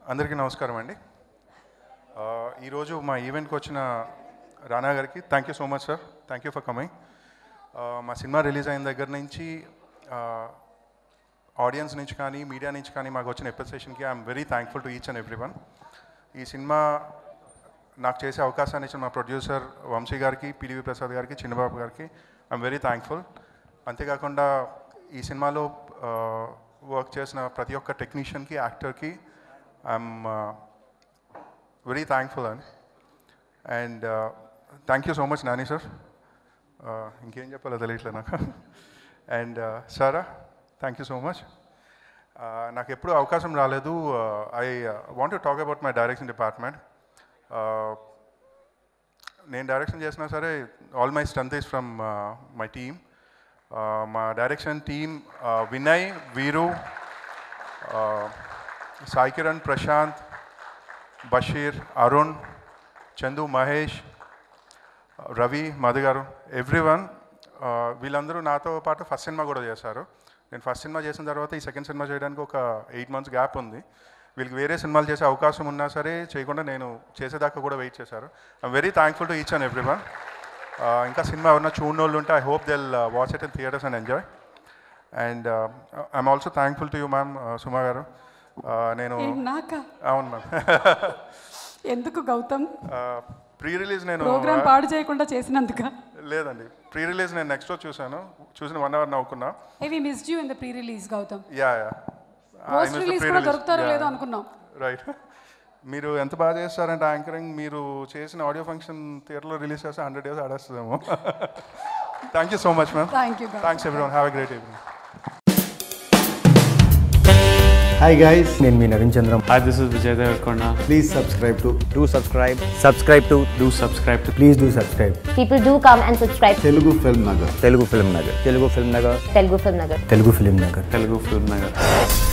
అందరికీ నమస్కారం అండి ఆ, ఈరోజు మా ఈవెంట్కి వచ్చిన రానా గారికి thank you so much sir thank you for coming మా సినిమా రిలీజ్ అయిన దగ్గర నుంచి ఆడియన్స్ నుంచి కానీ మీడియా నుంచి కానీ మాకు వచ్చిన ఎప్రిసియేషన్కి I'm very thankful to each and every one ఈ సినిమా నాకు చేసే అవకాశాన్ని ఇచ్చిన మా ప్రొడ్యూసర్ వంశీ గారికి పిడివి ప్రసాద్ గారికి చిన్నబాబు గారికి ఐఎమ్ వెరీ థ్యాంక్ఫుల్ అంతేకాకుండా ఈ సినిమాలో వర్క్ చేసిన ప్రతి ఒక్క టెక్నీషియన్కి యాక్టర్కి ఐఎమ్ వెరీ థ్యాంక్ఫుల్ అండి and thank you so much Nani sir ఇంకేం చెప్పాలో తెలియట్లేదు నాకు and Sara thank you so much నాకు ఎప్పుడూ అవకాశం రాలేదు I want to talk about my direction department నేను డైరెక్షన్ చేసినా సరే all my strength is from my team మా డైరెక్షన్ టీమ్ వినయ్ వీరు సాయి కిరణ్ ప్రశాంత్ బషీర్ అరుణ్ చందు మహేష్ రవి మధు గారు ఎవ్రీ వన్ వీళ్ళందరూ నాతో పాటు ఫస్ట్ సినిమా కూడా చేశారు నేను ఫస్ట్ సినిమా చేసిన తర్వాత ఈ సెకండ్ సినిమా చేయడానికి ఒక ఎయిట్ మంత్స్ గ్యాప్ ఉంది వీళ్ళకి వేరే సినిమాలు చేసే అవకాశం ఉన్నా సరే చేయకుండా నేను చేసేదాకా కూడా వెయిట్ చేశారు I'm very thankful to each and every one ఇంకా సినిమా ఎవరన్నా చూడని వాళ్ళు ఉంటే I hope they'll watch it in theatres and enjoy and I'm also thankful to you ma'am Suma గారు Uh, నేను ఏం నాకా అవును మ్యామ్ ఎందుకు గౌతమ్ ప్రీ రిలీజ్ నేను ప్రోగ్రామ్ పాడు చేయకుండా చేసినందుక లేదండి ప్రీ రిలీజ్ నేను నెక్స్ట్ రోజు చూశాను చూసిన వన్ అవర్ నవ్వుకున్నా ఏవి miss you in the pre release Gautham yeah yeah post release కూడా దొరుకుతారో లేదో అనుకున్నాం రైట్ మీరు ఎంత బాగా చేస్తారంటే యాంకరింగ్ మీరు చేసిన ఆడియో ఫంక్షన్ థియేటర్లో రిలీజ్ చేస్తే హండ్రెడ్ డేస్ ఆడేస్తుందేమో thank you so much ma'am thank you thanks every one have a great evening hi guys నేను మీ Naveen Chandram Hi, this is Vijay Devarkonda. Please subscribe to do subscribe subscribe to Do subscribe to please do subscribe People do come and subscribe to Telugu film Nagar telugu film nagar telugu film nagar Telugu Film Nagar. Telugu film Nagar Telugu Film Nagar.